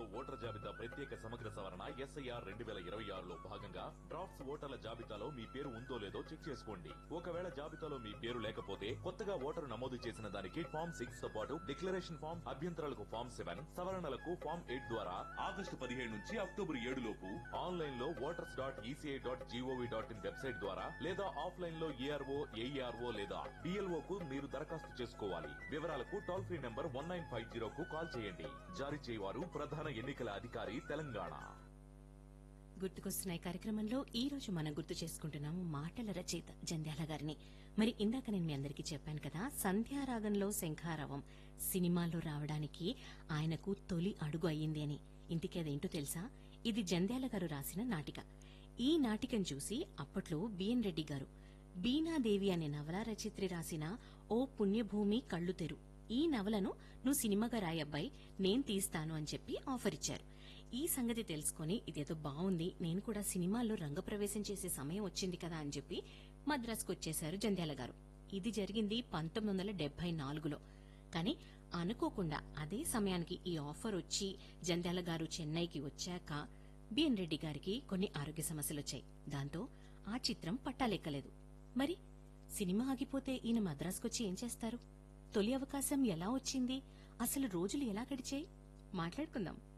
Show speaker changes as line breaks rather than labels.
రాష్ట్రంలో ఓటర్ జాబితా ప్రత్యేక సమగ్ర సవరణ ఎస్ఐఆర్ రెండు వేల ఇరవై ఆరులో భాగంగా డ్రాఫ్ట్స్ ఓటర్ల జాబితాలో మీ పేరు ఉందో లేదో చెక్ చేసుకోండి ఒకవేళ జాబితాలో మీ పేరు లేకపోతే కొత్తగా ఓటరు నమోదు చేసిన దానికి ఫామ్ సిక్స్ తో పాటు డిక్లరేషన్ ఫామ్ అభ్యంతరాలకు ఫామ్ సెవెన్ సవరణలకు ఫామ్ ఎయిట్ ద్వారా ఆగస్టు పదిహేడు నుంచి అక్టోబర్ ఏడు లోపు ఆన్లైన్ లో voters dot ECI dot GOV dot in website ద్వారా లేదా ఆఫ్లైన్ లో ఏఆర్ఓ ఏఈఆర్ఓ లేదా బిఎల్ఓ కు మీరు దరఖాస్తు చేసుకోవాలి వివరాలకు toll free number one nine five zero కు కాల్ చేయండి జారీ చేయవారు ప్రధాన ఎన్నికల అధికారి తెలంగాణ
గుర్తుకొస్తున్నాయి కార్యక్రమంలో ఈ రోజు మనం గుర్తు చేసుకుంటున్నాము మాటల రచయిత జంధ్యాల గారిని మరి ఇందాక నేను మీ అందరికీ చెప్పాను కదా సంధ్యారాగంలో శంఖారావం సినిమాలో రావడానికి ఆయనకు తొలి అడుగు అయ్యింది అని ఇంటికి అదేంటో తెలుసా ఇది జంధ్యాల గారు రాసిన నాటిక ఈ నాటికను చూసి అప్పట్లో బిఎన్ రెడ్డి గారు బీనాదేవి అనే నవల రచయిత్రి రాసిన ఓ పుణ్యభూమి కళ్ళు తెరు ఈ నవలను నువ్వు సినిమాగా రాయబ్బాయి నేను తీస్తాను అని చెప్పి ఆఫర్ ఇచ్చారు ఈ సంగతి తెలుసుకొని ఇదేదో బాగుంది నేను కూడా సినిమాల్లో రంగప్రవేశం చేసే సమయం వచ్చింది కదా అని చెప్పి మద్రాసుకు వచ్చేశారు జంధ్యాల గారు ఇది జరిగింది పంతొమ్మిది వందల డెబ్బై నాలుగులో కానీ అనుకోకుండా అదే సమయానికి ఈ ఆఫర్ వచ్చి జంధ్యాల గారు చెన్నైకి వచ్చాక బిఎన్ రెడ్డి గారికి కొన్ని ఆరోగ్య సమస్యలు వచ్చాయి దాంతో ఆ చిత్రం పట్టాలెక్కలేదు మరి సినిమా ఆగిపోతే ఈయన మద్రాసుకొచ్చి ఏం చేస్తారు తొలి అవకాశం ఎలా వచ్చింది అసలు రోజులు ఎలా గడిచాయి మాట్లాడుకుందాం